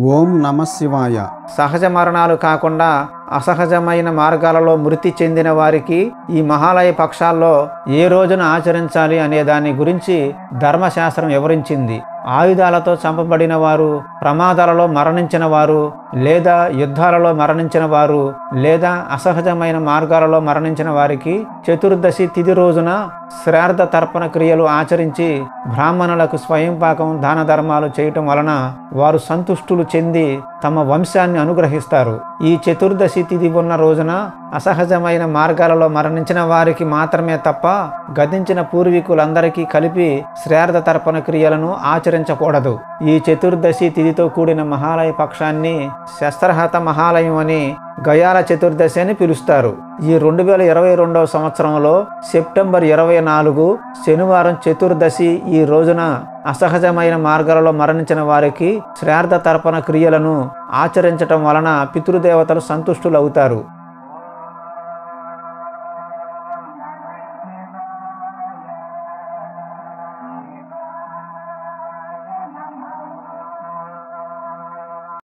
ఓం నమ శివాయ సహజ మరణాలు కాకుండా అసహజమైన మార్గాలలో మృతి చెందిన వారికి ఈ మహాలయ పక్షాల్లో ఏ రోజున ఆచరించాలి అనే దాని గురించి ధర్మశాస్త్రం వివరించింది ఆయుధాలతో చంపబడిన వారు ప్రమాదాలలో మరణించిన వారు లేదా యుద్ధాలలో మరణించిన వారు లేదా అసహజమైన మార్గాలలో మరణించిన వారికి చతుర్దశి తిథి రోజున శ్రార్థ తర్పణ క్రియలు ఆచరించి బ్రాహ్మణులకు స్వయం పాకం దాన ధర్మాలు చేయటం వలన వారు సంతుష్టులు చెంది తమ వంశాన్ని అనుగ్రహిస్తారు ఈ చతుర్దశి తిథి ఉన్న రోజున అసహజమైన మార్గాలలో మరణించిన వారికి మాత్రమే తప్ప గతించిన పూర్వీకులందరికీ కలిపి శ్రార్థ తర్పణ క్రియలను ఆచరించకూడదు ఈ చతుర్దశి తిథితో కూడిన మహాలయ పక్షాన్ని శస్త్రహత మహాలయం అని గయాల చతుర్దశి అని పిలుస్తారు ఈ రెండు వేల ఇరవై రెండవ సంవత్సరంలో సెప్టెంబర్ ఇరవై నాలుగు శనివారం చతుర్దశి ఈ రోజున అసహజమైన మార్గాలలో మరణించిన వారికి శ్రార్థ తర్పణ క్రియలను ఆచరించటం వలన పితృదేవతలు సంతుష్టులవుతారు